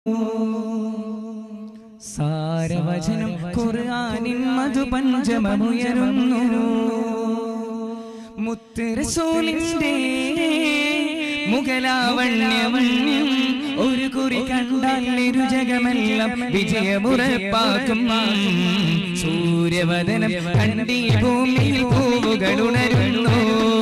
സാരവചനം ഖുർആനിൻ മധുപഞ്ചമമുയരുന്നു മുത്തരസോലിന്റെ മുഖലാവണ്യം ഒരു കുറി കണ്ടാൽ ഇരുജകമെല്ലാം വിജയമുറപ്പാക്കും സൂര്യവദനം കണ്ടി ഭൂമിയിൽ പൂവുകളുണരുന്നു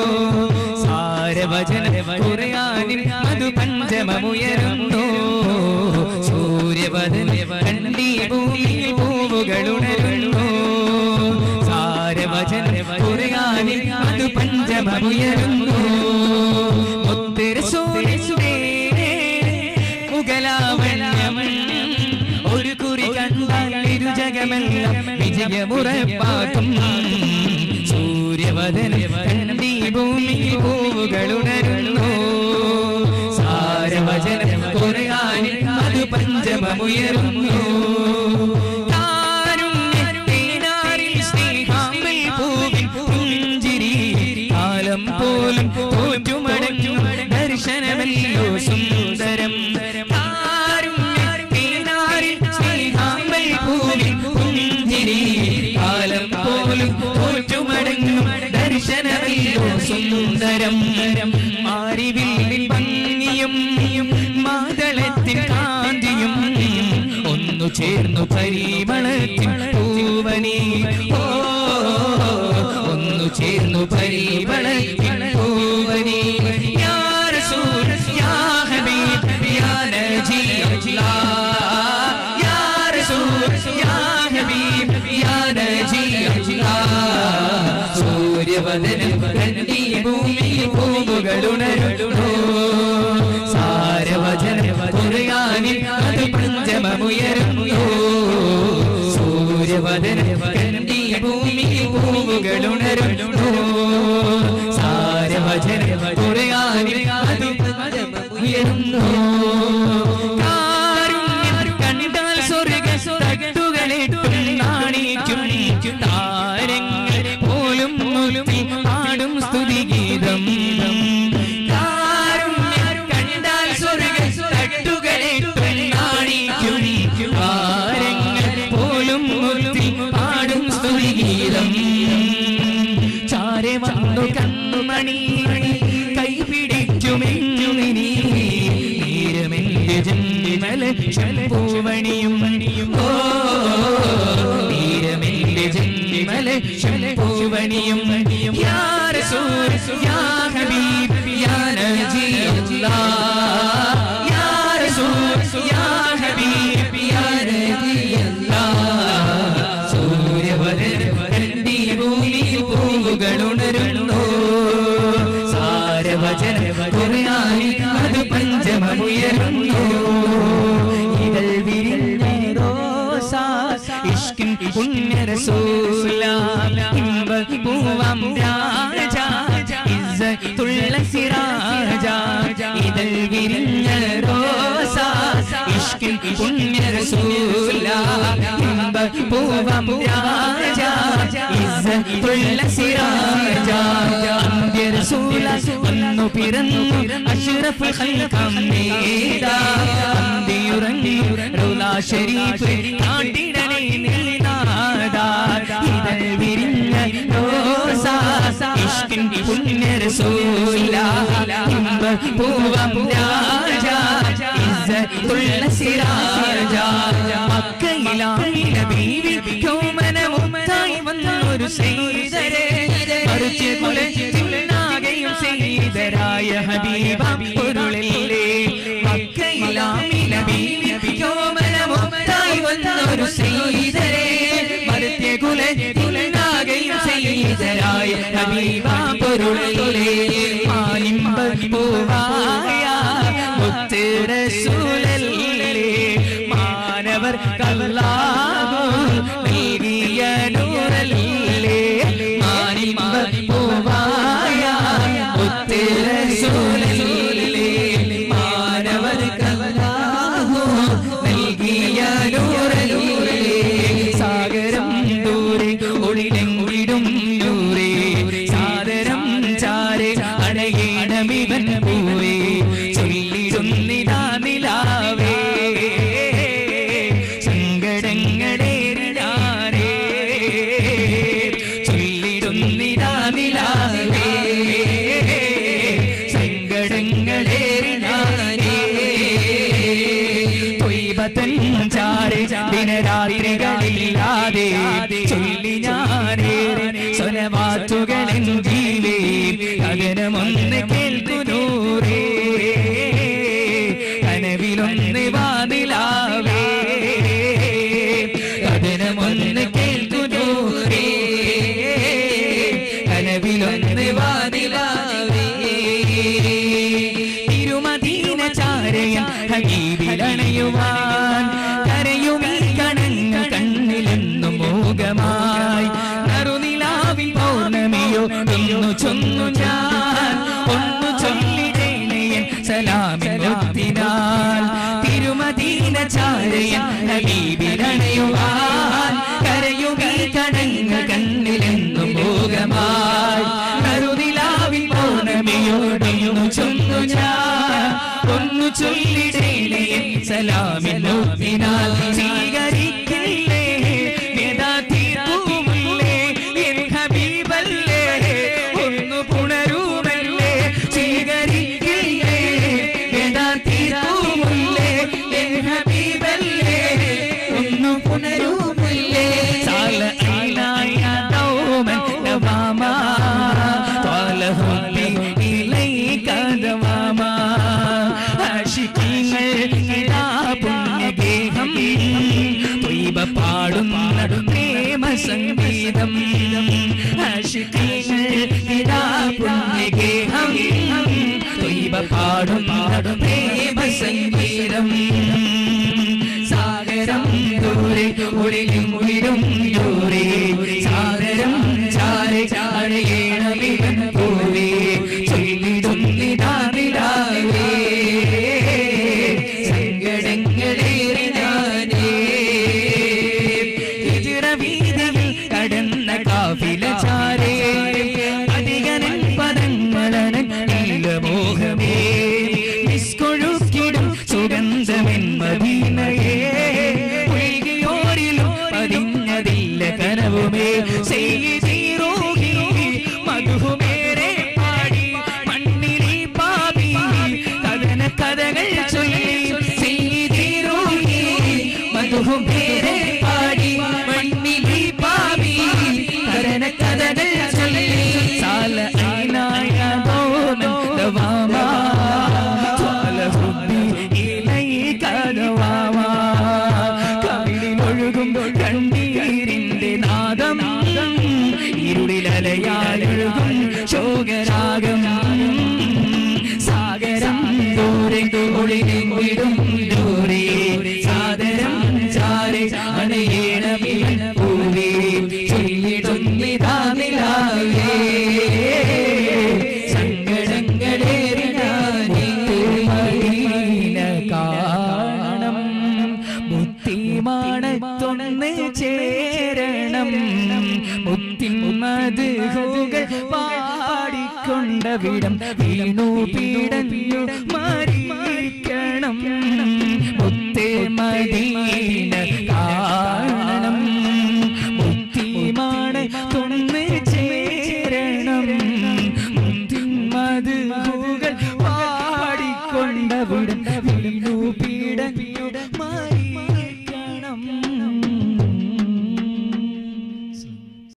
സാരവചനം ഖുർആനിൻ മധുപഞ്ചമമുയരുന്നു സൂര്യവദനം കണ്ടി ഭൂമിയിൽ പൂവുകളുണരുന്നു സാരവചനം ഖുർആനിൽ അത് പഞ്ചമമുയരുന്നു മുത്തരസൂലിസുരേ മുഗലാവണ്യം ഒരു കുറി കണ്ടാൽ ഇരുജകമെല്ലാം വിജയമുറപ്പാക്കും സൂര്യവദനം കണ്ടി ഭൂമിയിൽ പൂവുകളുണരുന്നു സാരവചനം ഖുർആനിൽ അത് പഞ്ചമമുയരുന്നു കാരുണ്യത്തേനാരിൽ സ്നേഹാമ്പിൽ പൂവിൻ പുഞ്ചിരി കാലം പോലും തോറ്റുമടങ്ങും ദർശനമല്ലോ സുന്ദരം കാരുണ്യത്തേനാരിൽ സ്നേഹാമ്പിൽ പൂവിൻ പുഞ്ചിരി കാലം പോലും തോറ്റുമടങ്ങും ദർശനമല്ലോ സുന്ദരം മാറിവില്ലിൽ ഭംഗിയും മാതളത്തിൻ കാന്തിയും ഒന്നു ചേർന്നു പരിമളത്തിൻ പൂവനി ഓ ഒന്നു ചേർന്നു പരിമളത്തിൻ പൂവനി യാ റസൂൽ യാ ഹബീബ് യാ നജീ അല്ലാഹ് യാ റസൂൽ യാ ഹബീബ് യാ നജീ അല്ലാഹ് സൂര്യവദനം കണ്ടി ഭൂമി പൂവുകളുണരുന്നു സാരവചനം ഖുർആനിൽ അത് പഞ്ചമമുയരുന്നു സൂര്യവദനം കണ്ടി ഭൂമി പൂവുകളുണരുന്നു സാരവചനം ഖുർആനിൽ അത് പഞ്ചമമുയരുന്നു കാരുണ്യം കണ്ടാൽ സ്വർഗ തട്ടുകളിട്ടും നാണിക്കും താരങ്ങൾ പോലും മുലുമി പാടും സ്തുതിഗീതം കാരുണ്യം കണ്ടാൽ സ്വർഗ തട്ടുകളിട്ടും നാണിക്കും താരങ്ങൾ പോലും മുലുമി പാടും സ്തുതിഗീതം ചാരെ വന്നു കണ്ണുമണി കൈ പിടിക്കുമെഞ്ഞുമിനി നീരമെന്റെ ജന്മല പൂവണിയും ഓ നീരമെന്റെ ജന്മല പൂവണിയും യാ റസൂൽ യാ ഹബീബ് യാ നജീ അല്ലാഹ് യാ റസൂൽ യാ ഹബീബ് യാ നജീ അല്ലാഹ് സൂര്യവദനം കണ്ടി ഭൂമിയിൽ പൂവുകളുണരുന്നു സാരവചനം ഖുർആനിൽ അത് പഞ്ചമമുയരുന്നു ഇതൾ വിരിഞ്ഞ റോസാ ഇഷ്കിൻ പുണ്യ റസൂല ഇമ്പ പൂവം രാജ ഇസ്സത്തുള്ള സിറാജ ഇതൾ വിരിഞ്ഞ റോസാ ഇഷ്കിൻ പുണ്യ റസൂല ഇമ്പ പൂവം രാജ ഇസ്സത്തുള്ള സിറാജ അന്ത്യ റസൂല വന്നു പിറന്നു അഷ്റഫുൽ ഖൽഖം നീതാ അന്തിയുറങ്ങി റൗലാ ഷരീഫ് കാട്ടിടനെ നിന്നാദാ ഇതൾ വിരിഞ്ഞ റോസാ ഇഷ്കിൻ പുണ്യ റസൂല ഇമ്പ പൂവം രാജ ഇസ്സത്തുള്ള സിറാജ മക്കയിലാമിന ബീവി യോമനമുത്തായി വന്നൊരു സൈതരെ മറിച്ച് കുലച്ചിന്നാകെയും സൈതരായ ഹബീബ പൊരുളില്ലേ മക്കയിലാമിന ബീവി യോമനമുത്തായി വന്നൊരു സൈതരെ മറിച്ച് കുലച്ചിന്നാകെയും സൈതരായ ഹബീബ പൊരുളില്ലേ മാലിമ്പ പൂവായ മുത്തിരസൂലല്ലേ മാനവർ കല്ലാഹു നൽകിയ നൂറല്ലേ മാനിമ്പ പൂവായ മുത്തിരസൂലല്ലേ മാനവർ കല്ലാഹു നൽകിയ നൂറല്ലേ സാഗരം ദൂരെ ഒളിലെങ്കിടും നൂറേ സാദരം ചാരെ തൊയ്ബത്തൻ ചാരെ ദിനരാത്രികളില്ലാതെ ചൊല്ലി ഞാനേറെ സ്വനവാറ്റുകളിൻ ജീവേ അകനമൊന്ന് കേൾക്കുന്നൂരേ കനവിലൊന്ന് വാതിലാവേ കഥനമൊന്ന് കേൾക്കുന്നൂരേ കനവിലൊന്ന് വാതിലാവേ തിരുമദീന ചാരയൻ ഹബീബിലണയുവാൻ കരയുമീ കണങ്ങൾ കണ്ണിലെന്നും മോഹമായി നറുനിലാവിൽ പൗർണമിയോ ഒന്നു ചൊന്നു ഞാൻ ഒന്നു ചൊല്ലിടേണയൻ സലാമിനൊത്തിനാൽ തിരുമദീന ചാരയൻ ഹബീബിലണയുവാൻ കരയുമീ കണങ്ങൾ കണ്ണിലെന്നും മോഹമായി നറുനിലാവിൽ പൗർണമിയോടൊന്നു ചൊന്നു ഞാൻ ഒന്നു ചൊല്ലിടേലേ സലാമിനോത്തിനാൽ സ്വീകരിക്കില്ലേ യഥാർത്ഥിപ്പൂമില്ലേ എൻ ഹബീബല്ലേ ഒന്നു പുണരുമല്ലേ സ്വീകരിക്കില്ലേ യഥാർത്ഥിപ്പൂമില്ലേ എൻ ഹബീബല്ലേ ഒന്നു പുണരുമില്ലേ സാല ഐനായ ദൗമൻ ദവാമാ ത്വാല ഹുബ്ബി ഇലൈക ദവാമാ ആശിഖീങ്ങൾ ഇതാ പുണ്യഗേഹം ത്വയ്ബ പാടുന്ന പ്രേമ സംഗീതം ആശിഖീങ്ങൾ ഇതാ പുണ്യഗേഹം ത്വയ്ബ പാടുന്ന പ്രേമ സംഗീതം സാഗരം ദൂരെ ഉള്ളിലും ഉയരും ദൂരെ സാഗരം ചാരെ ചാരയേണമിവൻ പൂവേ ചൊല്ലിടും നിതാനിലാവേ സങ്കടങ്ങളേറി ഞാനേ ഹിജ്റ വീതിയിൽ കടന്ന കാഫില ചാരേ അധികനൻ പദങ്ങളനൻ നീലമോഹമേ നിസ്കൊഴുക്കിടും സുഗന്ധമെൻ മദീനയേ ഒഴുകിയോരിലും പതിഞ്ഞതില്ല കനവുമേ ചെയ്തീരോഹി മധുമേരെ പാടി മണ്ണിലെ പാപി കഥന കഥകൾ ചൊല്ലി ചെയ്തീരോഹി മധുമേരെ പാടി മണ്ണിലെ പാപി കഥന കഥകൾ ചൊല്ലി സാല ഐനായ ദോമൻ ദവാമാ ത്വാല ഹുബ്ബി ഇലൈക ദവാമാ കവിളിലൊഴുകും കണ്ണീരിന്റെ നാദം ഇരുളിലലയാലൊഴുകും ശോകരാഗം സാഗരം ദൂരെ ഒളിലും വിടും ദൂരെ സാദരം ചാരെ അണയേണമിവൻ പൂവേ ചൊല്ലിടുന്നിതാ നിലാവേ സങ്കടങ്ങളേറി ഞാനീ മദീന കാണണം മുത്തിമാണത്തൊന്ന് ചേരണം മുത്തിൻ മധുകൾ പാടിക്കൊണ്ടവിടം വീണു പീടഞ്ഞു മരിക്കണം മുത്തേ മദീന